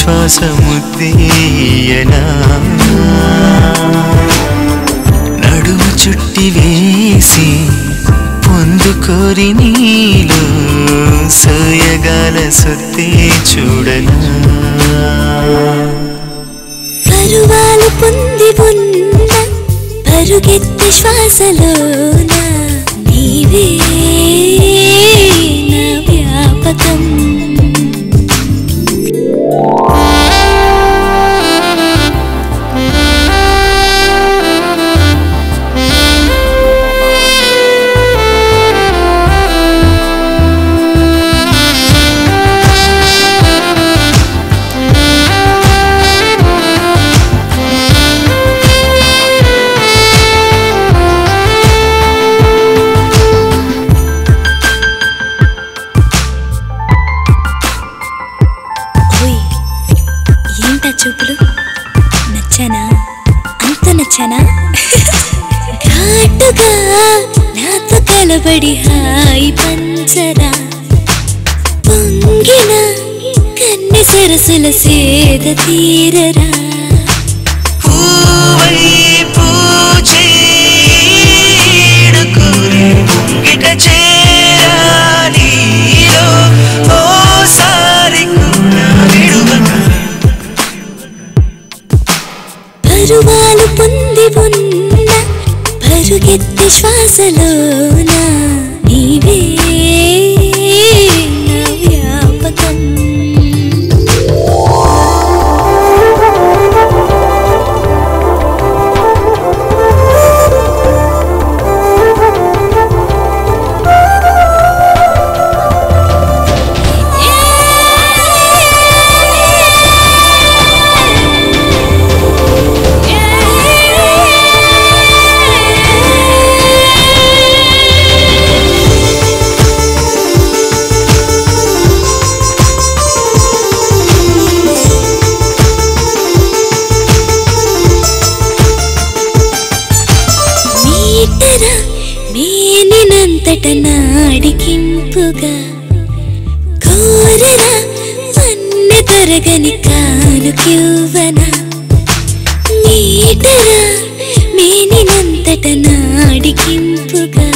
శ్వాస ముద్దీయనా నడుము చుట్టి వేసి పొందుకోరి నీలో సోయగాల సొత్తే చూడనా పరువాలు పొంది ఉన్న పరుగెత్తి శ్వాసలోన నీవే నా వ్యాపకం ఓయ్ ఏంటా చూపులు నచ్చానా అంత నచ్చానా ఘాటుగా నాతో కలబడి హాయి పంచరా పొంగిన కన్నె సరసుల సేద తీరరా పూవై పూచేడుకుని ముంగిట చేరాలిలో ఓసారి కూడా విడువక పరువాలు పొంది ఉన్న పరుగెత్తి శ్వాసలోన నీవే నా వ్యాపకం మీటర మేనినంతట నాడికింపుగా కోరరా అన్ని తరగని కానుకివ్వన మీటర మేనినంతట నాడికింపుగా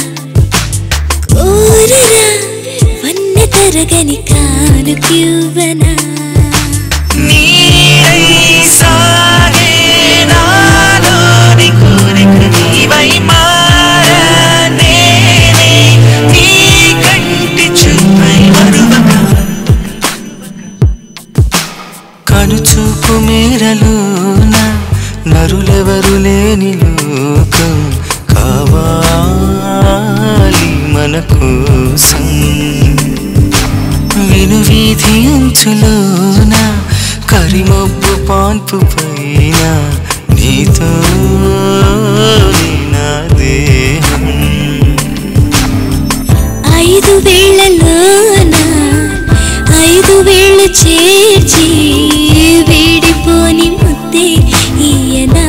కోరరా వన్నె తరగని కానుకివ్వనా నీడై సాగే నాలోని కోరిక నీవై మారా నేనే నీ కంటి చూపై మరువక కనుచూపు మేరలోన నరులెవరు లేని లోకం కావాలి మన కోసం విను వీధి అంచులోన కరిమబ్బు పాన్పు పైన నీతో నా దేహం ఐదు వేళ్లలోన ఐదు వేళ్ళు చేర్చి వీడిపోని ముద్దే ఈయనా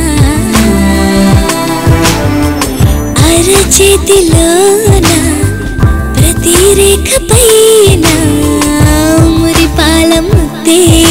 అరచేతిలోన ప్రతి రేఖ పైన మురిపాల ముద్దే